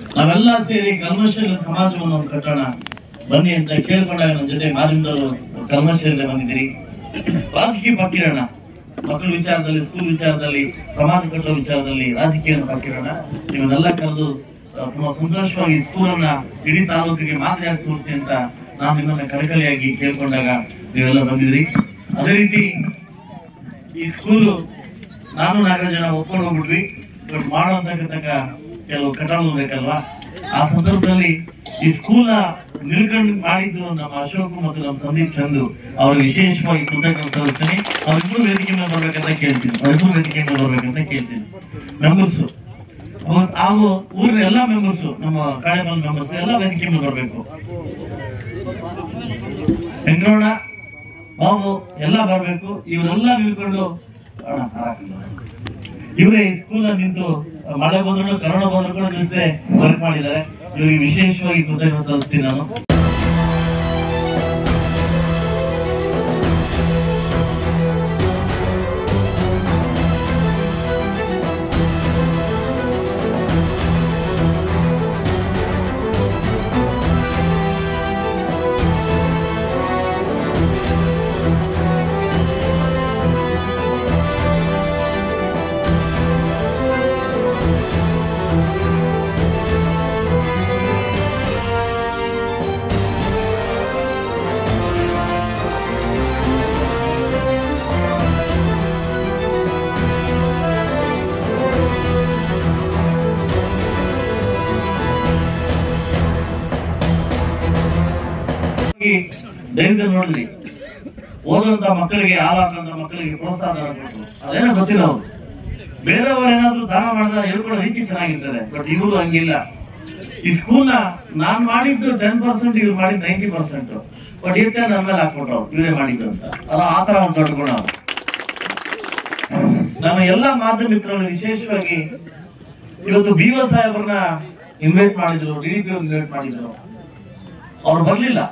ನಾವೆಲ್ಲ ಸೇರಿ ಕಲ್ಮಶೀಲ ಸಮಾಜವನ್ನು ಒಂದು ಕಟ್ಟೋಣ ಬನ್ನಿ ಅಂತ ಕೇಳ್ಕೊಂಡಾಗ ನನ್ನ ಜೊತೆ ಮಾಧ್ಯಮದವರು ಕಲ್ಮಶೀಲ ಬಂದಿದ್ದೀರಿ ರಾಜಕೀಯ ಪಕ್ಕಿರೋಣ ಮಕ್ಕಳ ವಿಚಾರದಲ್ಲಿ ಸ್ಕೂಲ್ ವಿಚಾರದಲ್ಲಿ ಸಮಾಜ ಕಟ್ಟೋ ವಿಚಾರದಲ್ಲಿ ರಾಜಕೀಯ ಪಕ್ಕಿರೋಣ ನೀವನ್ನೆಲ್ಲ ಕರೆದು ಆ, ತುಂಬಾ ಸಂತೋಷವಾಗಿ ಸ್ಕೂಲನ್ನ ಇಡೀ ತಾಲೂಕಿಗೆ ಮಾದರಿಯಾಗಿ ತೋರಿಸಿ ಅಂತ ನಾನು ನಿಮ್ಮನ್ನ ಕಳಕಳಿಯಾಗಿ ಕೇಳ್ಕೊಂಡಾಗ ನೀವೆಲ್ಲ ಬಂದಿದ್ರಿ ಅದೇ ರೀತಿ ಈ ಸ್ಕೂಲು ನಾನು ನಾಲ್ಕು ಜನ ಒಪ್ಕೊಂಡು ಹೋಗ್ಬಿಟ್ವಿ ಬಟ್ ಮಾಡೋಂತಕ್ಕ ಕೆಲವು ಕಟಾಲು ಬೇಕಲ್ವಾ ಆ ಸಂದರ್ಭದಲ್ಲಿ ಈ ಸ್ಕೂಲ್ ನಿಲ್ಕೊಂಡು ಮಾಡಿದ್ದು ನಮ್ಮ ಅಶೋಕ್ ಮತ್ತು ನಮ್ಮ ಸಂದೀಪ್ ಚಂದು ಅವ್ರಿಗೆ ವಿಶೇಷವಾಗಿ ಕೃತಜ್ಞತೆ ಸಲ್ಲಿಸ್ತೀನಿ ಅವ್ರಿಬ್ರು ವೇದಿಕೆ ಮೇಲೆ ಬರ್ಬೇಕಂತ ಕೇಳ್ತೀನಿ ಅವ್ರಿಬ್ರು ವೇದಿಕೆ ಮೇಲೆ ಬರ್ಬೇಕಂತ ಕೇಳ್ತೀನಿ ಮೆಂಬರ್ಸ್ ಹಾಗೂ ಊರಿನ ಎಲ್ಲಾ ಮೆಂಬರ್ಸ್ ನಮ್ಮ ಕಾರ್ಯಪಾಲ ಮೆಂಬರ್ಸ್ ಎಲ್ಲ ವೇದಿಕೆ ಮೇಲೆ ಬರ್ಬೇಕು ಹೆಂಗ್ರೋಣ ಬಾಬು ಎಲ್ಲ ಬರ್ಬೇಕು ಇವರೆಲ್ಲ ನಿಲ್ಕೊಂಡು ಅಣ್ಣ, ಹಾಕಿಲ್ಲ. ಇವರೇ ಈ ಸ್ಕೂಲ್ ನಿಂತು ಮಳೆ ಬಂದ್ರು ಕರೋನಾ ಬಂದ್ರು ಕೂಡ ನಿಲ್ಸದೆ ವರ್ಕ್ ಮಾಡಿದ್ದಾರೆ ಇವರಿಗೆ ವಿಶೇಷವಾಗಿ ಕೃತಜ್ಞತೆ ಸಲ್ಲಿಸ್ತೀನಿ ನಾನು ಈ ಧೈರ್ಯದಲ್ಲಿ ನೋಡಿದ್ರಿ ಓದುವಂತ ಮಕ್ಕಳಿಗೆ ಹಾಲಾಕಂತ ಮಕ್ಕಳಿಗೆ ಪ್ರೋತ್ಸಾಹ ಧನ ಕೊಟ್ರು ಅದೇನೋ ಗೊತ್ತಿಲ್ಲ ಅವ್ರು ಬೇರೆಯವರು ಏನಾದ್ರು ದಾನ ಮಾಡಿದ್ರೆ ಹೇಳ್ಕೊಳ್ಳೋ ರೀತಿ ಚೆನ್ನಾಗಿರ್ತದೆ ಬಟ್ ಇವರು ಹಂಗಿಲ್ಲ ಈ ಸ್ಕೂಲ್ ನ ನಾನ್ ಮಾಡಿದ್ದು ಟೆನ್ ಪರ್ಸೆಂಟ್ ಇವ್ರು ಮಾಡಿದ್ದು ನೈಂಟಿ ಪರ್ಸೆಂಟ್ ಬಟ್ ಇರ್ತಾರೆ ನಮ್ಮ ಮೇಲೆ ಹಾಕ್ಬಿಟ್ರು ಅವ್ರು ಇವರೇ ಮಾಡಿದ್ದು ಅಂತ ಅದು ಆ ತರ ಒಂದು ದೊಡ್ಡ ಗುಣ ಅವ್ರು. ನಮ್ಮ ಎಲ್ಲಾ ಮಾಧ್ಯಮ ಮಿತ್ರರು ವಿಶೇಷವಾಗಿ ಇವತ್ತು ಬಿ ಒ ಸಾಹೇಬ್ರನ್ನ ಇನ್ವೈಟ್ ಮಾಡಿದ್ರು ಡಿ ಡಿ ಪಿ ಇನ್ವೈಟ್ ಮಾಡಿದ್ರು ಅವ್ರು ಬರ್ಲಿಲ್ಲ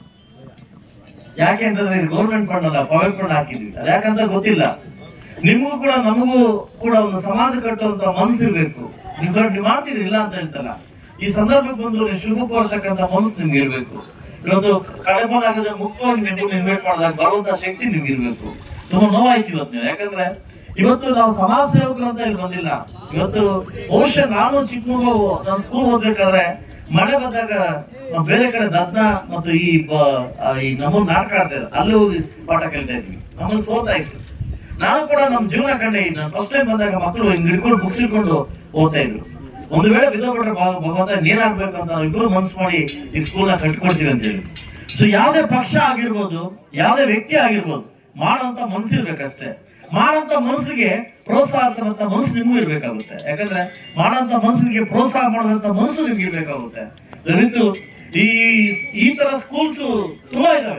ಯಾಕೆ ಅಂತಂದ್ರೆ ಇದು ಗೌರ್ಮೆಂಟ್ ಫಂಡ್ ಅಲ್ಲ ಪ್ರೈವೇಟ್ ಫಂಡ್ ಹಾಕಿದ್ವಿ ಅದು ಯಾಕಂತ ಗೊತ್ತಿಲ್ಲ ನಿಮಗೂ ಕೂಡ ನಮಗೂ ಕೂಡ ಒಂದು ಸಮಾಜ ಕಟ್ಟುವಂತ ಮನಸ್ಸಿರ್ಬೇಕು ನೀವು ಕಟ್- ನೀವು ಮಾಡ್ತಿದ್ರಿ ಇಲ್ಲ ಅಂತ ಹೇಳ್ತಲ್ಲ ಈ ಸಂದರ್ಭಕ್ಕೆ ಬಂದು ನೀವು ಶುಭ ಕೋರ್ತಕ್ಕಂತ ಮನಸ್ಸು ನಿಮ್ಗೆ ಇರ್ಬೇಕು ಇವತ್ತು ಕಳೆಪಾಲ ಆಗದೆ ಮುಕ್ತವಾಗಿ ನೀವು ಇನ್ವೈಟ್ ಮಾಡಿದಾಗ ಬರುವಂತ ಶಕ್ತಿ ನಿಮ್ಗೆ ಇರ್ಬೇಕು ತುಂಬಾ ನೋವಾಯ್ತು ಇವತ್ತು ನೀವು ಯಾಕಂದ್ರೆ ಇವತ್ತು ನಾವು ಸಮಾಜ ಸೇವಕರು ಅಂತ ಇಲ್ಲಿ ಬಂದಿಲ್ಲ ಇವತ್ತು ಬಹುಶಃ ನಾನು ಚಿಕ್ಕ ಮಗು ನಾನು ಸ್ಕೂಲ್ ಓದ್ಬೇಕಾದ್ರೆ ಮಳೆ ಬಂದಾಗ ನಾವು ಬೇರೆ ಕಡೆ ದದ್ನ ಮತ್ತು ಈ ಬ- ಆ, ಈ ನಮ್ಮ ನಾಟಕ ಆಡ್ತಾರೆ ಅಲ್ಲಿ ಹೋಗಿ ಪಾಠ ಕಲಿತಾ ಇದ್ವಿ ನಮ್ಮಲ್ಲಿ ಸೋತಾ ಇತ್ತು ನಾನು ಕೂಡ ನಮ್ಮ ಜೀವನ ಕಂಡೆ ನಾನು ಫಸ್ಟ್ ಟೈಮ್ ಬಂದಾಗ ಮಕ್ಕಳು ಹಿಂಗ್ ಹಿಡ್ಕೊಂಡು ಬುಕ್ಸ್ ಹಿಡ್ಕೊಂಡು ಓದ್ತಾ ಇದ್ರು ಒಂದು ವೇಳೆ ಬಿದ್ದೋಗ್ಬಿಟ್ರೆ ಭಗ- ಭಗವಂತ ನೀನಾಗ್ಬೇಕು ಅಂತ ನಾವು ಇಬ್ರು ಮನ್ಸು ಮಾಡಿ ಈ ಸ್ಕೂಲ್ ನ ಕಟ್ಕೊಡ್ತೀವಿ ಅಂತ ಹೇಳಿ ಸೊ ಯಾವುದೇ ಪಕ್ಷ ಆಗಿರ್ಬೋದು ಯಾವುದೇ ವ್ಯಕ್ತಿ ಆಗಿರ್ಬೋದು ಮಾಡೋಂತ ಮನ್ಸಿರ್ಬೇಕಷ್ಟೇ ಮಾಡೋಂತ ಮನಸ್ಸಿಗೆ ಪ್ರೋತ್ಸಾಹ ಆಗ್ತಕ್ಕಂಥ ಮನಸ್ಸು ನಿಮ್ಗೂ ಇರ್ಬೇಕಾಗುತ್ತೆ ಯಾಕಂದ್ರೆ ಮಾಡೋಂತ ಮನಸ್ಸಿಗೆ ಪ್ರೋತ್ಸಾಹ ಮಾಡೋದಂತ ಮನಸ್ಸು ನಿಮ್ಗೆ ಇರ್ಬೇಕಾಗುತ್ತೆ ದಯವಿಟ್ಟು ಈ ಈ ತರ ಸ್ಕೂಲ್ಸ್ ತುಂಬಾ ಇದಾವೆ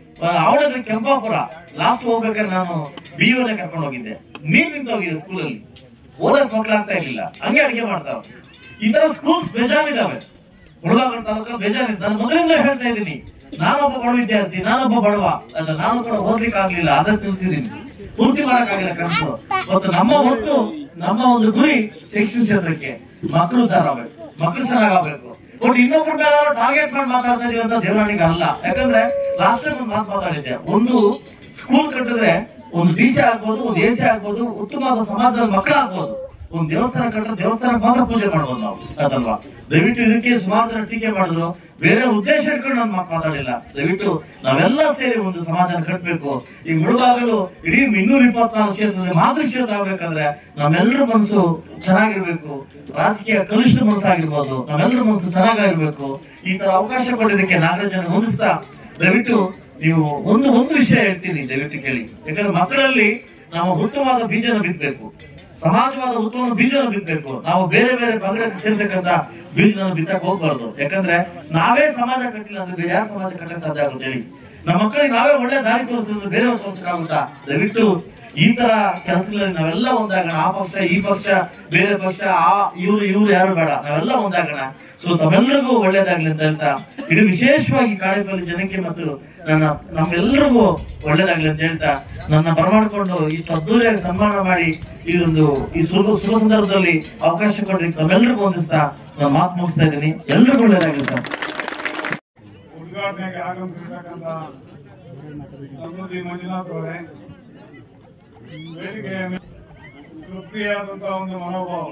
ಅವಳದ ಕೆಂಪಾಪುರ ಲಾಸ್ಟ್ ಹೋಗ್ಬೇಕಾದ್ರೆ ನಾನು ಬಿಒನೆ ಕರ್ಕೊಂಡು ಹೋಗಿದ್ದೆ ನೀರ್ ನಿಂತು ಹೋಗಿದೆ ಸ್ಕೂಲಲ್ಲಿ ಓದಕ್ ಮಕ್ಳಾಗ್ತಾ ಇರ್ಲಿಲ್ಲ ಹಂಗೆ ಅಡಿಗೆ ಮಾಡ್ತಾವ ಈ ತರ ಸ್ಕೂಲ್ಸ್ ಬೇಜಾನಿದಾವೆ ಹುಡುಗಾಗರ ತಾಲೂಕ ಬೇಜಾರಿದೆ ನಾನು ಮೊದಲಿಂದ ಹೇಳ್ತಾ ಇದ್ದೀನಿ ನಾನೊಬ್ಬ ಬಡ ವಿದ್ಯಾರ್ಥಿ ನಾನೊಬ್ಬ ಬಡವ ಅಲ್ಲ ನಾನು ಕೂಡ ಓದ್ಲಿಕ್ಕೆ ಆಗ್ಲಿಲ್ಲ ಅದಕ್ಕೆ ತಿಳಿಸಿದ್ದೀನಿ ಪೂರ್ತಿ ಮಾಡಕ್ಕಾಗಿಲ್ಲ ಕನಸು ಮತ್ತು ನಮ್ಮ ಒಟ್ಟು ನಮ್ಮ ಒಂದು ಗುರಿ ಶೈಕ್ಷಣಿಕ ಕ್ಷೇತ್ರಕ್ಕೆ ಮಕ್ಕಳು ಉದ್ಧಾರ ಆಗ್ಬೇಕು ಮಕ್ಕಳು ಚೆನ್ನಾಗಾಗ್ಬೇಕು ಒಟ್ಟು ಇನ್ನೊಬ್ಬರ ಮೇಲೆ ಟಾರ್ಗೆಟ್ ಮಾಡಿ ಮಾತಾಡ್ತಾ ಇದೀವಿ ಅಂತ ದೇವರಾಣಿಗೆ ಅಲ್ಲ ಯಾಕಂದ್ರೆ ಲಾಸ್ಟ್ ಟೈಮ್ ಒಂದು ಮಾತು ಮಾತಾಡಿದ್ದೆ ಒಂದು ಸ್ಕೂಲ್ ಕಟ್ಟಿದ್ರೆ ಒಂದು ಡಿ ಸಿ ಆಗ್ಬೋದು ಒಂದು ಎ ಸಿ ಆಗ್ಬೋದು ಉತ್ತಮವಾದ ಸಮಾಜದ ಮಕ್ಕಳು ಆಗ್ಬೋದು ಒಂದು ದೇವಸ್ಥಾನ ಕಟ್ಟಿದ್ರೆ ದೇವಸ್ಥಾನಕ್ಕೆ ಮಾತ್ರ ಪೂಜೆ ಮಾಡ್ಬೋದು ನಾವು ಅದಲ್ವಾ ದಯವಿಟ್ಟು ಇದಕ್ಕೆ ಸುಮಾರು ಜನ ಟೀಕೆ ಮಾಡಿದ್ರು ಬೇರೆ ಉದ್ದೇಶ ಇಟ್ಕೊಂಡು ನಾನು ಮಾತು ಮಾತಾಡಿಲ್ಲ ದಯವಿಟ್ಟು ನಾವೆಲ್ಲ ಸೇರಿ ಒಂದು ಸಮಾಜನ ಕಟ್ಟಬೇಕು ಈ ಮುಳುಗಾಗಲು ಇಡೀ ಇನ್ನೂರ ಇಪ್ಪತ್ನಾಲ್ಕು ಕ್ಷೇತ್ರದಲ್ಲಿ ಮಾತೃ ಕ್ಷೇತ್ರ ಆಗ್ಬೇಕಂದ್ರೆ ನಮ್ಮೆಲ್ಲರ ಮನಸ್ಸು ಚೆನ್ನಾಗಿರ್ಬೇಕು ರಾಜಕೀಯ ಕಲುಷಿತ ಮನಸ್ಸಾಗಿರ್ಬೋದು ನಮ್ಮೆಲ್ಲರ ಮನಸ್ಸು ಚೆನ್ನಾಗಿರ್ಬೇಕು ಈ ತರ ಅವಕಾಶ ಕೊಟ್ಟಿದ್ದಕ್ಕೆ ನಾಲ್ಕು ಜನ ಹೊಂದಿಸ್ತಾ ದಯವಿಟ್ಟು ನೀವು ಒಂದು ಒಂದು ವಿಷಯ ಹೇಳ್ತೀನಿ ದಯವಿಟ್ಟು ಕೇಳಿ ಯಾಕಂದ್ರೆ ಮಕ್ಕಳಲ್ಲಿ ನಾವು ಉತ್ತಮವಾದ ಬೀಜನ ಬಿತ್ತಬೇಕು ಸಮಾಜವಾದ ಉತ್ತಮವಾದ ಬೀಜನ ಬಿತ್ತಬೇಕು ನಾವು ಬೇರೆ ಬೇರೆ ಪಂಗಡಕ್ಕೆ ಸೇರ್ತಕ್ಕಂತ ಬೀಜನ ಬಿತ್ತಕ್ ಹೋಗ್ಬಾರ್ದು ಯಾಕಂದ್ರೆ ನಾವೇ ಸಮಾಜ ಕಟ್ಟಿಲ್ಲ ಅಂದ್ರೆ ಬೇರೆ ಯಾವ ಸಮಾಜ ಕಟ್ಟಕ್ಕೆ ಸಾಧ್ಯ ಆಗುತ್ತೆ ಹೇಳಿ ನಮ್ಮ ಮಕ್ಕಳಿಗೆ ನಾವೇ ಒಳ್ಳೆ ದಾರಿ ತೋರಿಸಿದ್ರೆ ಬೇರೆಯವ್ರು ತೋರ್ಸಕ್ಕಾಗುತ್ತಾ ದಯವಿಟ್ಟು ಈ ತರ ಕೆಲಸಗಳಲ್ಲಿ ನಾವೆಲ್ಲ ಒಂದಾಗೋಣ ಆ ಪಕ್ಷ ಈ ಪಕ್ಷ ಬೇರೆ ಪಕ್ಷ ಆ ಇವ್ರು ಇವ್ರು ಯಾರು ಬೇಡ ನಾವೆಲ್ಲ ಒಂದಾಗೋಣ ಸೊ ತಮ್ಮೆಲ್ಲರಿಗೂ ಒಳ್ಳೇದಾಗ್ಲಿ ಅಂತ ಹೇಳ್ತಾ ಇದು ವಿಶೇಷವಾಗಿ ಕಾಳಿಪಲ್ಲಿ ಜನಕ್ಕೆ ಮತ್ತು ನನ್ನ ನಮ್ಮೆಲ್ಲರಿಗೂ ಒಳ್ಳೇದಾಗ್ಲಿ ಅಂತ ಹೇಳ್ತಾ ನನ್ನ ಬರಮಾಡ್ಕೊಂಡು ಇಷ್ಟು ಅದ್ದೂರಿಯಾಗಿ ಸನ್ಮಾನ ಮಾಡಿ ಈ ಒಂದು ಈ ಶುಭ ಶುಭ ಸಂದರ್ಭದಲ್ಲಿ ಅವಕಾಶ ಕೊಡ್ಲಿಕ್ಕೆ ತಮ್ಮೆಲ್ಲರಿಗೂ ಹೊಂದಿಸ್ತಾ ನಾನು ಮಾತು ಮುಗಿಸ್ತಾ ಇದ್ದೀನಿ ಎಲ್ರಿಗೂ ಒಳ್ಳೇದಾಗ್ಲಿ ಸರ್ ಉದ್ಘಾಟನೆಗೆ ಆಗಮಿಸಿರ್ತಕ್ಕಂಥ ಸಮೃದ್ಧಿ ಮಂಜುನಾಥ್ ಅವರೇ ವೇದಿಕೆಯ ಮೇಲೆ ತೃಪ್ತಿಯಾದಂತ ಒಂದು ಮನೋಭಾವ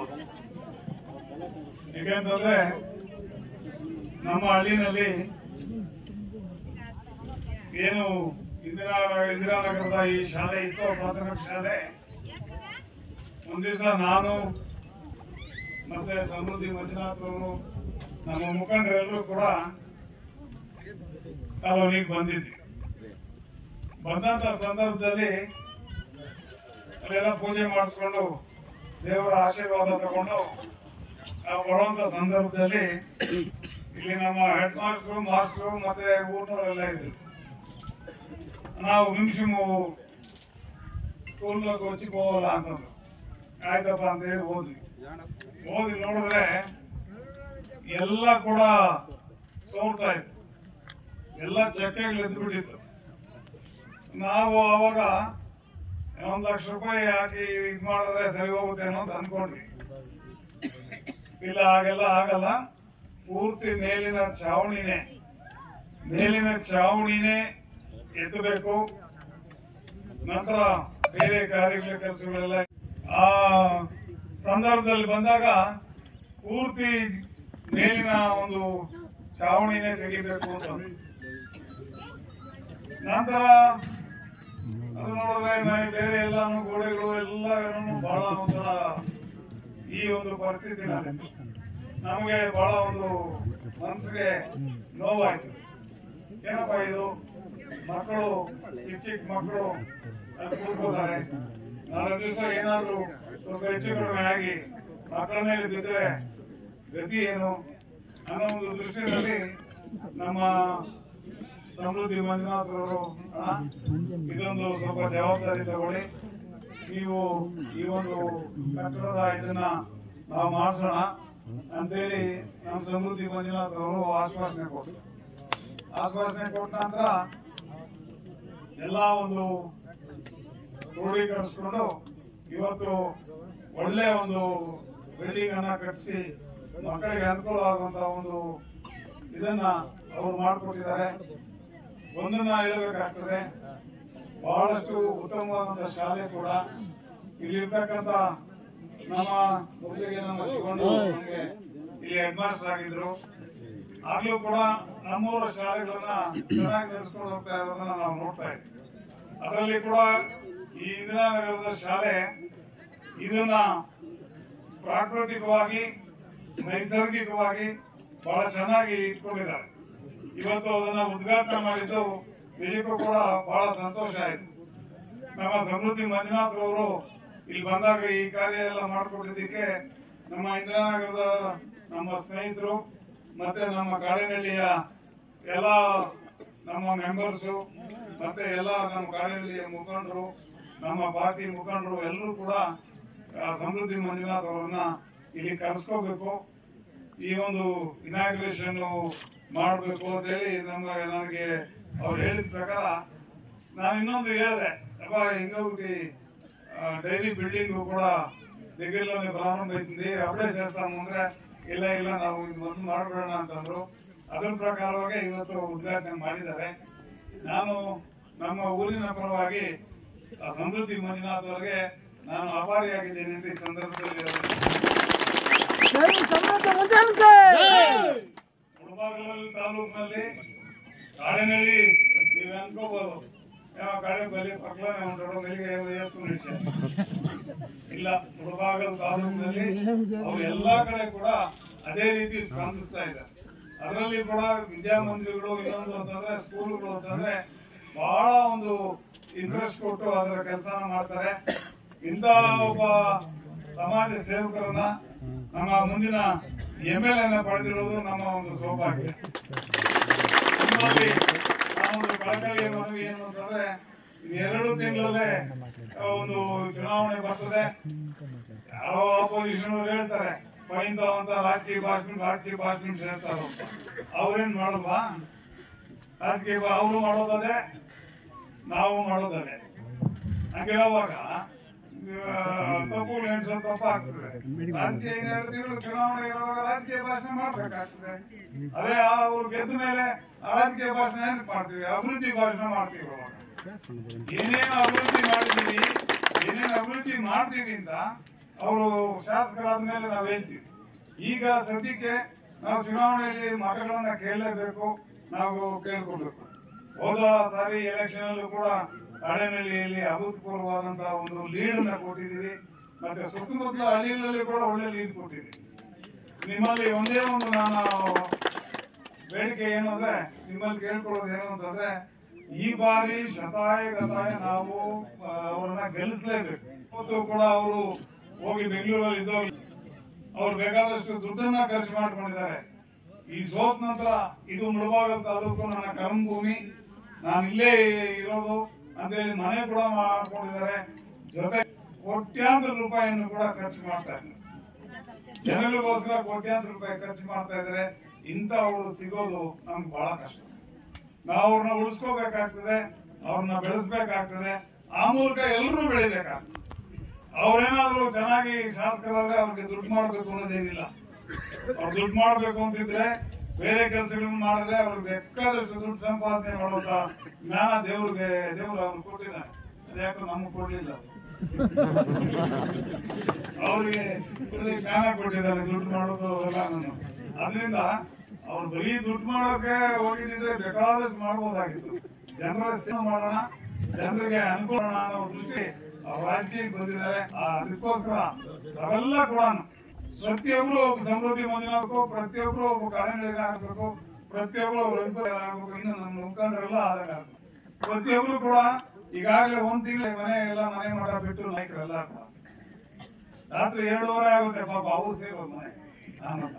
ಏಕೆಂತಂದ್ರೆ ನಮ್ಮ ಹಳ್ಳಿನಲ್ಲಿ ಏನು ಇಂದಿರಾ ಇಂದಿರಾನಗರದ ಈ ಶಾಲೆ ಇತ್ತು ಪ್ರಾಥಮಿಕ ಶಾಲೆ ಒಂದ್ ದಿವಸ ನಾನು ಮತ್ತೆ ಸಮೃದ್ಧಿ ಮಂಜುನಾಥ್ ಅವರು ನಮ್ಮ ಮುಖಂಡರೆಲ್ಲರೂ ಕೂಡ ಕಾಲೋನಿಗೆ ಬಂದಿದ್ವಿ ಬಂದಂತ ಸಂದರ್ಭದಲ್ಲಿ ಅಲ್ಲೆಲ್ಲ ಪೂಜೆ ಮಾಡಿಸ್ಕೊಂಡು ದೇವರ ಆಶೀರ್ವಾದ ತಗೊಂಡು ನಾವು ಬರುವಂತ ಸಂದರ್ಭದಲ್ಲಿ ಇಲ್ಲಿ ನಮ್ಮ ಹೆಡ್ ಮಾಸ್ಟರ್ ಮಾಸ್ಟರ್ ಮತ್ತೆ ಊರಿನವರೆಲ್ಲ ಇದ್ರು ನಾವು ನಿಮಿಷಮು ಸ್ಕೂಲ್ನಾಗ ಕೊಚ್ಚಿಗೆ ಹೋಗಲ್ಲ ಅಂತಂದ್ರು ಆಯ್ತಪ್ಪ ಅಂತ ಹೇಳಿ ಹೋದ್ವಿ ಹೋಗಿ ನೋಡಿದ್ರೆ ಎಲ್ಲ ಕೂಡ ಸೋರ್ತಾ ಇತ್ತು ಎಲ್ಲ ಚಕ್ಕೆಗಳು ಎದ್ಬಿಟ್ಟಿತ್ತು ನಾವು ಅವಾಗ ಒಂದ್ ಲಕ್ಷ ರೂಪಾಯಿ ಹಾಕಿ ಇದ್ ಮಾಡಿದ್ರೆ ಸರಿ ಹೋಗುತ್ತೇನೋ ಅಂತ ಅನ್ಕೊಂಡ್ವಿ ಇಲ್ಲ ಹಾಗೆಲ್ಲ ಆಗಲ್ಲ ಪೂರ್ತಿ ಮೇಲಿನ ಚಾವಣಿನೇ ಮೇಲಿನ ಚಾವಣಿನೇ ಎತ್ತಬೇಕು ನಂತರ ಬೇರೆ ಕಾರ್ಯಗಳ ಕೆಲಸಗಳೆಲ್ಲ ಆ ಸಂದರ್ಭದಲ್ಲಿ ಬಂದಾಗ ಪೂರ್ತಿ ಮೇಲಿನ ಒಂದು ಚಾವಣಿನೇ ತೆಗಿಬೇಕು ಅಂತ ನಂತರ ಅದು ನೋಡಿದ್ರೆ ನಾವು ಬೇರೆ ಎಲ್ಲಾನು ಗೋಡೆಗಳು ಎಲ್ಲ ಬಹಳ ಒಂಥರ ಈ ಒಂದು ಪರಿಸ್ಥಿತಿನಲ್ಲಿ ನಮಗೆ ಬಹಳ ಒಂದು ಮನಸ್ಸಿಗೆ ನೋವಾಯ್ತು ಏನಪ್ಪ ಇದು ಮಕ್ಕಳು ಚಿಕ್ಕ ಚಿಕ್ಕ ಮಕ್ಕಳು ಅಲ್ಲಿ ಕೂತ್ಕೋತಾರೆ ನಾಳೆ ದಿವಸ ಏನಾದ್ರು ಸ್ವಲ್ಪ ಹೆಚ್ಚು ಕಡಿಮೆ ಆಗಿ ಮಕ್ಕಳ ಮೇಲೆ ಬಿದ್ದರೆ ಗತಿ ಏನು ಅನ್ನೋ ಒಂದು ದೃಷ್ಟಿಯಲ್ಲಿ ನಮ್ಮ ಸಮೃದ್ಧಿ ಮಂಜುನಾಥ್ ಅವರು ಇದೊಂದು ಸ್ವಲ್ಪ ಜವಾಬ್ದಾರಿ ತಗೊಳ್ಳಿ ನೀವು ಈ ಒಂದು ಕಟ್ಟಡದ ಇದನ್ನ ನಾವು ಮಾಡಿಸೋಣ ಅಂತೇಳಿ ನಮ್ಮ ಸಮೃದ್ಧಿ ಮಂಜುನಾಥ್ ಅವರು ಆಶ್ವಾಸನೆ ಕೊಟ್ಟರು ಆಶ್ವಾಸನೆ ಕೊಟ್ಟ ನಂತರ ಎಲ್ಲ ಒಂದು ಕ್ರೋಢೀಕರಿಸ್ಕೊಂಡು ಇವತ್ತು ಒಳ್ಳೆ ಒಂದು ಬಿಲ್ಡಿಂಗ್ ಅನ್ನ ಕಟ್ಟಿಸಿ ಮಕ್ಕಳಿಗೆ ಅನುಕೂಲ ಆಗುವಂತ ಒಂದು ಇದನ್ನ ಅವರು ಮಾಡಿಕೊಟ್ಟಿದ್ದಾರೆ ಒಂದನ್ನ ಹೇಳಬೇಕಾಗ್ತದೆ ಬಹಳಷ್ಟು ಉತ್ತಮವಾದಂತ ಶಾಲೆ ಕೂಡ ಇಲ್ಲಿರ್ತಕ್ಕಂಥ ನಮ್ಮ ಮುಗಿಗೆ ನಮ್ಮ ಶಿವಣ್ಣ ನಮ್ಗೆ ಇಲ್ಲಿ ಹೆಡ್ ಮಾಸ್ಟರ್ ಆಗಿದ್ರು ಆಗ್ಲೂ ಕೂಡ ನಮ್ಮೂರ ಶಾಲೆಗಳನ್ನ ಚೆನ್ನಾಗಿ ನಡೆಸ್ಕೊಂಡು ಹೋಗ್ತಾ ಇರೋದನ್ನ ನಾವು ನೋಡ್ತಾ ಇದ್ವಿ ಅದರಲ್ಲಿ ಕೂಡ ಈ ಇಂದಿರಾನಗರದ ಶಾಲೆ ಇದನ್ನ ಪ್ರಾಕೃತಿಕವಾಗಿ ನೈಸರ್ಗಿಕವಾಗಿ ಬಹಳ ಚೆನ್ನಾಗಿ ಇಟ್ಕೊಂಡಿದ್ದಾರೆ ಇವತ್ತು ಅದನ್ನ ಉದ್ಘಾಟನೆ ಮಾಡಿದ್ದು ನಿಜಕ್ಕೂ ಕೂಡ ಬಹಳ ಸಂತೋಷ ಆಯಿತು ನಮ್ಮ ಸಮೃದ್ಧಿ ಮಂಜುನಾಥ್ ಅವರು ಇಲ್ಲಿ ಬಂದಾಗ ಈ ಕಾರ್ಯ ಎಲ್ಲ ಮಾಡಿಕೊಟ್ಟಿದ್ದಕ್ಕೆ ನಮ್ಮ ಇಂದಿರಾನಗರದ ನಮ್ಮ ಸ್ನೇಹಿತರು ಮತ್ತೆ ನಮ್ಮ ಕಾಡಿನಹಳ್ಳಿಯ ಎಲ್ಲ ನಮ್ಮ ಮೆಂಬರ್ಸು ಮತ್ತೆ ಎಲ್ಲ ನಮ್ಮ ಕಾಡಿನಹಳ್ಳಿಯ ಮುಖಂಡರು ನಮ್ಮ ಪಾರ್ಟಿ ಮುಖಂಡರು ಎಲ್ಲರೂ ಕೂಡ ಆ, ಸಮೃದ್ಧಿ ಮಂಜುನಾಥ್ ಅವರನ್ನ ಇಲ್ಲಿ ಕರೆಸ್ಕೋಬೇಕು ಈ ಒಂದು ಇನಾಗ್ರೇಷನ್ ಮಾಡಬೇಕು ಅಂತ ಹೇಳಿ ನಮ್ಮ ನನಗೆ ಅವ್ರು ಹೇಳಿದ ಪ್ರಕಾರ ನಾನು ಇನ್ನೊಂದು ಹೇಳಿದೆ ಅಪ್ಪ ఇంకొకటి డైలీ బిల్డింగ్ కూడా దగ్గరలోనే ప్రారంభ అవుతుంది అప్పుడే చేస్తాము ಅಂದ್ರೆ ಇಲ್ಲ ಇಲ್ಲ ನಾವು ಇದು ಮೊದಲು ಮಾಡಬೇಡ ಅಂತಂದ್ರು ಅದರ ಪ್ರಕಾರವಾಗಿ ಇವತ್ತು ಉದ್ಘಾಟನೆ ಮಾಡಿದ್ದಾರೆ ನಾನು ನಮ್ಮ ಊರಿನ ಪರವಾಗಿ ಆ ಸಮೃದ್ಧಿ ಮಂಜುನಾಥ್ ಅವರಿಗೆ ನಾನು ಆಭಾರಿಯಾಗಿದ್ದೇನೆ ಅಂತ ಈ ಸಂದರ್ಭದಲ್ಲಿ ಮುಳಬಾಗಿಲಲ್ಲಿ ತಾಲೂಕಿನಲ್ಲಿ ಕಾಡಿನಳ್ಳಿ ನೀವು ಅನ್ಕೋಬಹುದು ಯಾವ ಕಾಡೆ ಬಲಿ ಪಕ್ಕಲನೇ ఉంటాడు వెలిగే వేసుకుని ಇಲ್ಲ ಮುಳಬಾಗಲ್ ತಾಲೂಕಿನಲ್ಲಿ ಅವು ಎಲ್ಲಾ ಕಡೆ ಕೂಡ ಅದೇ ರೀತಿ ಸ್ಪಂದಿಸ್ತಾ ಇದ್ದಾರೆ ಅದರಲ್ಲಿ ಕೂಡ ವಿದ್ಯಾಮಂದಿರಗಳು ಇನ್ನೊಂದು ಅಂತಂದ್ರೆ ಸ್ಕೂಲ್ಗಳು ಅಂತಂದ್ರೆ ಬಹಳ ಒಂದು ಇಂಟ್ರೆಸ್ಟ್ ಕೊಟ್ಟು ಅದರ ಕೆಲಸ ಮಾಡ್ತಾರೆ ಇಂಥ ಒಬ್ಬ ಸಮಾಜ ಸೇವಕರನ್ನ ನಮ್ಮ ಮುಂದಿನ ಎಂ ಎಲ್ ಎನ್ನ ಪಡೆದಿರೋದು ನಮ್ಮ ಒಂದು ಸೌಭಾಗ್ಯ ನಿಮ್ಮಲ್ಲಿ ನಾವೊಂದು ಕಳಕಳಿಯ ಮನವಿ ಏನು ಅಂತಂದ್ರೆ ಎರಡು ತಿಂಗಳಲ್ಲೇ ಒಂದು ಚುನಾವಣೆ ಬರ್ತದೆ ಯಾವ ಅಪೋಸಿಷನ್ ಅವ್ರು ಹೇಳ್ತಾರೆ ಇಂಥವಂತ ರಾಜಕೀಯ ಭಾಷಣ ರಾಜಕೀಯ ಭಾಷಣ ಹೇಳ್ತಾರ ಅವ್ರೇನ್ ಮಾಡಲ್ವಾ ರಾಜಕೀಯ ಬಾ- ಅವರು ಮಾಡೋದದೇ ನಾವು ಮಾಡೋದದೇ ಹಂಗಿರುವಾಗ ಆ, ತಪ್ಪು ಎಣಿಸೋದು ತಪ್ಪಾಗ್ತದೆ ರಾಜಕೀಯ ಎರಡು ತಿಂಗಳು ಚುನಾವಣೆ ಇರುವಾಗ ರಾಜಕೀಯ ಭಾಷಣ ಮಾಡ್ಬೇಕಾಗ್ತದೆ ಅದೇ ಅವ್ರು ಗೆದ್ದ ಮೇಲೆ ಆ ರಾಜಕೀಯ ಭಾಷಣ ಏನ್ ಮಾಡ್ತೀವಿ ಅಭಿವೃದ್ಧಿ ಭಾಷಣ ಮಾಡ್ತೀವಿ ಅವಾಗ ಏನೇನು ಅಭಿವೃದ್ಧಿ ಮಾಡಿದೀವಿ ಏನೇನು ಅಭಿವೃದ್ಧಿ ಮಾಡ್ತೀವಿ ಅಂತ ಅವರು ಶಾಸಕರಾದ ಮೇಲೆ ನಾವು ಹೇಳ್ತೀವಿ ಈಗ ಸದ್ಯಕ್ಕೆ ನಾವು ಚುನಾವಣೆಯಲ್ಲಿ ಮತಗಳನ್ನ ಕೇಳಲೇಬೇಕು ನಾವು ಕೇಳ್ಕೊಬೇಕು ಹೋದ ಸಾರಿ ಎಲೆಕ್ಷನ್ ಅಲ್ಲೂ ಕೂಡ ತಾಳೆನಹಳ್ಳಿಯಲ್ಲಿ ಅಭೂತಪೂರ್ವವಾದಂತಹ ಒಂದು ಲೀಡ್ ಅನ್ನ ಕೊಟ್ಟಿದ್ದೀವಿ ಮತ್ತೆ ಸುತ್ತಮುತ್ತಲ ಹಳ್ಳಿಗಳಲ್ಲಿ ಕೂಡ ಒಳ್ಳೆ ಲೀಡ್ ಕೊಟ್ಟಿದ್ದೀವಿ ನಿಮ್ಮಲ್ಲಿ ಒಂದೇ ಒಂದು ನಾನು ಬೇಡಿಕೆ ಏನು ಅಂದ್ರೆ ನಿಮ್ಮಲ್ಲಿ ಕೇಳ್ಕೊಳ್ಳೋದು ಏನು ಅಂತಂದ್ರೆ ಈ ಬಾರಿ ಶತಾಯ ಗತಾಯ ನಾವು ಆ, ಅವ್ರನ್ನ ಗೆಲ್ಲಿಸ್ಲೇಬೇಕು ಇವತ್ತು ಕೂಡ ಅವರು ಹೋಗಿ ಬೆಂಗಳೂರಲ್ಲಿ ಇದ್ದವ್ರು ಅವ್ರು ಬೇಕಾದಷ್ಟು ದುಡ್ಡನ್ನ ಖರ್ಚು ಮಾಡ್ಕೊಂಡಿದ್ದಾರೆ ಈ ಸೋತ್ ನಂತರ ಇದು ಮುಳಬಾಗಲ್ ತಾಲೂಕು ನನ್ನ ಕರ್ಮಭೂಮಿ ನಾನು ಇಲ್ಲೇ ಇರೋದು ಅಂತೇಳಿ ಮನೆ ಕೂಡ ಮಾಡ್ಕೊಂಡಿದ್ದಾರೆ ಜೊತೆ ಕೋಟ್ಯಾಂತರ ರೂಪಾಯಿಯನ್ನು ಕೂಡ ಖರ್ಚು ಮಾಡ್ತಾ ಇದ್ದಾರೆ ಜನಗಳಿಗೋಸ್ಕರ ಕೋಟ್ಯಾಂತರ ರೂಪಾಯಿ ಖರ್ಚು ಮಾಡ್ತಾ ಇದ್ದಾರೆ ಇಂಥವ್ರು ಸಿಗೋದು ನಮ್ಗೆ ಬಹಳ ಕಷ್ಟ ನಾವು ಅವ್ರನ್ನ ಉಳಿಸ್ಕೋಬೇಕಾಗ್ತದೆ ಅವ್ರನ್ನ ಬೆಳೆಸ್ಬೇಕಾಗ್ತದೆ ಆ ಮೂಲಕ ಎಲ್ಲರೂ ಬೆಳಿಬೇಕಾಗ್ತದೆ ಅವ್ರೇನಾದ್ರೂ ಚೆನ್ನಾಗಿ ಶಾಸಕರಾದ್ರೆ ಅವ್ರಿಗೆ ದುಡ್ಡು ಮಾಡ್ಬೇಕು ಅನ್ನೋದೇನಿಲ್ಲ ಅವ್ರು ದುಡ್ಡು ಮಾಡ್ಬೇಕು ಅಂತಿದ್ರೆ ಬೇರೆ ಕೆಲಸಗಳನ್ನ ಮಾಡಿದ್ರೆ ಅವ್ರಿಗೆ ಬೇಕಾದಷ್ಟು ದುಡ್ಡು ಸಂಪಾದನೆ ಮಾಡುವಂತ ಜ್ಞಾನ ದೇವ್ರಿಗೆ ದೇವ್ರು ಅವ್ರು ಕೊಟ್ಟಿದ್ದಾರೆ ಅದ್ಯಾಕೋ ನಮ್ಗೆ ಕೊಡ್ಲಿಲ್ಲ ಅವ್ರಿಗೆ ಒಳ್ಳೆ ಜ್ಞಾನ ಕೊಟ್ಟಿದ್ದಾರೆ ದುಡ್ಡು ಮಾಡೋದು ಎಲ್ಲ ಅದರಿಂದ ಅವ್ರು ಬರೀ ದುಡ್ಡು ಮಾಡೋಕೆ ಹೋಗಿದ್ರೆ ಬೇಕಾದಷ್ಟು ಮಾಡ್ಬೋದಾಗಿತ್ತು ಜನರ ಸೇವೆ ಮಾಡೋಣ ಜನರಿಗೆ ಅನುಕೂಲ ಅನ್ನೋ ದೃಷ್ಟಿ ಅವ್ರು ರಾಜಕೀಯಕ್ಕೆ ಬಂದಿದ್ದಾರೆ ಆ, ಅದಕ್ಕೋಸ್ಕರ ಅವೆಲ್ಲ ಕೂಡ ಪ್ರತಿಯೊಬ್ರು ಒಬ್ಬ ಸಮೃದ್ಧಿ ಮಂಜುನಾಥಕ್ಕೂ ಪ್ರತಿಯೊಬ್ರು ಒಬ್ಬ ಕಾರ್ಯನಿರ್ವಹಣೆ ಆಗ್ಬೇಕು ಪ್ರತಿಯೊಬ್ರು ಒಬ್ಬ ವೆಂಕಟೇಶ ಆಗ್ಬೇಕು ಇನ್ನು ನಮ್ಮ ಮುಖಂಡರೆಲ್ಲ ಆದಾಗ ಆಗ್ಬೇಕು. ಪ್ರತಿಯೊಬ್ರು ಕೂಡ ಈಗಾಗಲೇ ಒಂದ್ ತಿಂಗಳ ಮನೆ ಎಲ್ಲ ಮನೆ ಮಠ ಬಿಟ್ಟು ನಾಯಕರೆಲ್ಲ ಕೂಡ ರಾತ್ರಿ ಎರಡೂವರೆ ಆಗುತ್ತೆ ಪಾಪ ಅವು ಸೇರೋದು ಮನೆ ಆನಂದ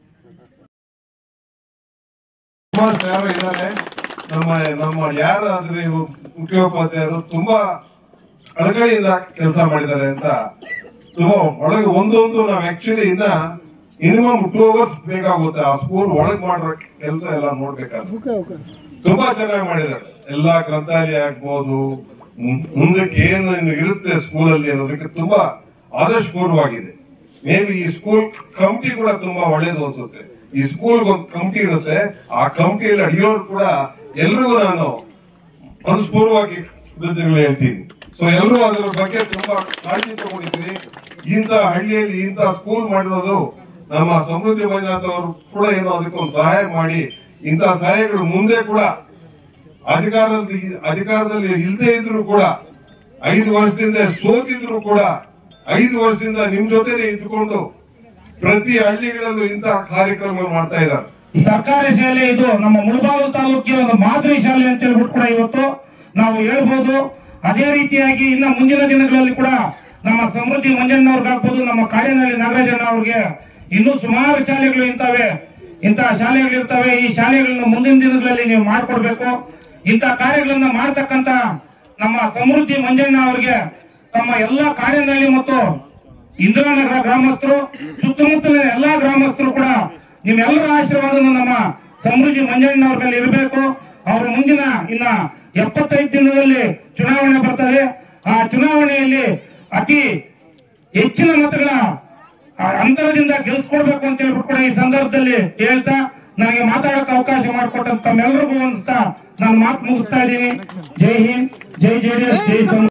ಸುಮಾರು ಜನ ಇದ್ದಾರೆ ನಮ್ಮ ನಮ್ಮ ಯಾರಾದ್ರೆ ಮುಖ್ಯೋಪಾಧ್ಯಾಯರು ತುಂಬಾ ಕಳಕಳಿಯಿಂದ ಕೆಲಸ ಮಾಡಿದ್ದಾರೆ ಅಂತ ತುಂಬಾ ಒಳಗೆ ಒಂದೊಂದು ನಾವು ಆಕ್ಚುಲಿ ಇನ್ನ ಮಿನಿಮಮ್ ಟೂ ಅವರ್ಸ್ ಬೇಕಾಗುತ್ತೆ ಆ ಸ್ಕೂಲ್ ಒಳಗ್ ಮಾಡೋ ಕೆಲಸ ಎಲ್ಲ ನೋಡ್ಬೇಕಾದ್ರೆ ತುಂಬಾ ಚೆನ್ನಾಗಿ ಮಾಡಿದ್ದಾರೆ ಎಲ್ಲಾ ಗ್ರಂಥಾಲಯ ಆಗ್ಬೋದು ಮು- ಮುಂದಕ್ಕೆ ಏನು ಇನ್ನು ಇರುತ್ತೆ ಸ್ಕೂಲಲ್ಲಿ ಅನ್ನೋದಕ್ಕೆ ತುಂಬಾ ಆದರ್ಶಪೂರ್ವವಾಗಿದೆ ಮೇ ಬಿ ಈ ಸ್ಕೂಲ್ ಕಮಿಟಿ ಕೂಡ ತುಂಬಾ ಒಳ್ಳೇದು ಅನ್ಸುತ್ತೆ ಈ ಸ್ಕೂಲ್ ಒಂದು ಕಮಿಟಿ ಇರುತ್ತೆ ಆ ಕಮಿಟಿಯಲ್ಲಿ ಅಡಿಯೋರು ಕೂಡ ಎಲ್ರಿಗೂ ನಾನು ಮನಸ್ಪೂರ್ವವಾಗಿ ಕೃತಜ್ಞತೆಗಳು ಹೇಳ್ತೀನಿ ಸೊ ಎಲ್ಲರೂ ಅದರ ಬಗ್ಗೆ ತುಂಬಾ ಕಾಳಜಿ ತಗೊಂಡಿದ್ರಿ ಇಂಥ ಹಳ್ಳಿಯಲ್ಲಿ ಇಂಥ ಸ್ಕೂಲ್ ಮಾಡಿರೋದು ನಮ್ಮ ಸಮೃದ್ಧಿ ಮಂಜುನಾಥ್ ಅವರು ಕೂಡ ಏನೋ ಅದಕ್ಕೊಂದು ಸಹಾಯ ಮಾಡಿ ಇಂಥ ಸಹಾಯಗಳು ಮುಂದೆ ಕೂಡ ಅಧಿಕಾರದಲ್ಲಿ ಅಧಿಕಾರದಲ್ಲಿ ಇಲ್ಲದೆ ಇದ್ರು ಕೂಡ ಐದು ವರ್ಷದಿಂದ ಸೋತಿದ್ರು ಕೂಡ ಐದು ವರ್ಷದಿಂದ ನಿಮ್ ಜೊತೆನೆ ಇದ್ದುಕೊಂಡು ಪ್ರತಿ ಹಳ್ಳಿಗಳಲ್ಲೂ ಇಂತಹ ಕಾರ್ಯಕ್ರಮ ಮಾಡ್ತಾ ಇದ್ದಾರೆ ಈ ಸರ್ಕಾರಿ ಶಾಲೆ ಇದು ನಮ್ಮ ಮುಳಬಾಗಿಲು ತಾಲೂಕಿನ ಒಂದು ಮಾದರಿ ಶಾಲೆ ಅಂತ ಹೇಳ್ಬಿಟ್ಟು ಕೂಡ ಇವತ್ತು ನಾವು ಹೇಳ್ಬೋದು ಅದೇ ರೀತಿಯಾಗಿ ಇನ್ನ ಮುಂದಿನ ದಿನಗಳಲ್ಲಿ ಕೂಡ ನಮ್ಮ ಸಮೃದ್ಧಿ ಮಂಜಣ್ಣವ್ರಿಗಾಗ್ಬೋದು ನಮ್ಮ ಕಾಡಿನಲ್ಲಿ ನಾಗರಾಜಣ್ಣ ಅವ್ರಿಗೆ ಇನ್ನೂ ಸುಮಾರು ಶಾಲೆಗಳು ಇಂತವೆ ಇಂತಹ ಶಾಲೆಗಳು ಇರ್ತವೆ ಈ ಶಾಲೆಗಳನ್ನ ಮುಂದಿನ ದಿನಗಳಲ್ಲಿ ನೀವು ಮಾಡ್ಕೊಡ್ಬೇಕು ಇಂತಹ ಕಾರ್ಯಗಳನ್ನ ಮಾಡ್ತಕ್ಕಂತ ನಮ್ಮ ಸಮೃದ್ಧಿ ಮಂಜಣ್ಣ ಅವ್ರಿಗೆ ತಮ್ಮ ಎಲ್ಲಾ ಕಾಡಿನಲ್ಲಿ ಮತ್ತು ಇಂದಿರಾನಗರ ಗ್ರಾಮಸ್ಥರು ಸುತ್ತಮುತ್ತಲಿನ ಎಲ್ಲಾ ಗ್ರಾಮಸ್ಥರು ಕೂಡ ನಿಮ್ಮೆಲ್ಲರ ಆಶೀರ್ವಾದನು ನಮ್ಮ ಸಮೃದ್ಧಿ ಮಂಜಣ್ಣವ್ರ ಮೇಲೆ ಇರಬೇಕು ಅವರು ಮುಂದಿನ ಇನ್ನ ಎಪ್ಪತ್ತೈದು ದಿನದಲ್ಲಿ ಚುನಾವಣೆ ಬರ್ತದೆ ಆ ಚುನಾವಣೆಯಲ್ಲಿ ಅತಿ ಹೆಚ್ಚಿನ ಮತಗಳ ಆ, ಅಂತರದಿಂದ ಗೆಲ್ಸ್ಕೊಡ್ಬೇಕು ಅಂತ ಹೇಳ್ಬಿಟ್ಟು ಕೂಡ ಈ ಸಂದರ್ಭದಲ್ಲಿ ಹೇಳ್ತಾ ನನಗೆ ಮಾತಾಡಕ್ಕೆ ಅವಕಾಶ ಮಾಡಿಕೊಟ್ಟಂತ ತಮ್ಮೆಲ್ಲರಿಗೂ ಅನಿಸ್ತಾ ನಾನು ಮಾತು ಮುಗಿಸ್ತಾ ಇದ್ದೀನಿ ಜೈ ಹಿಂದ್ ಜೈ ಜೆಡಿಎಸ್ ಜೈ ಸಂ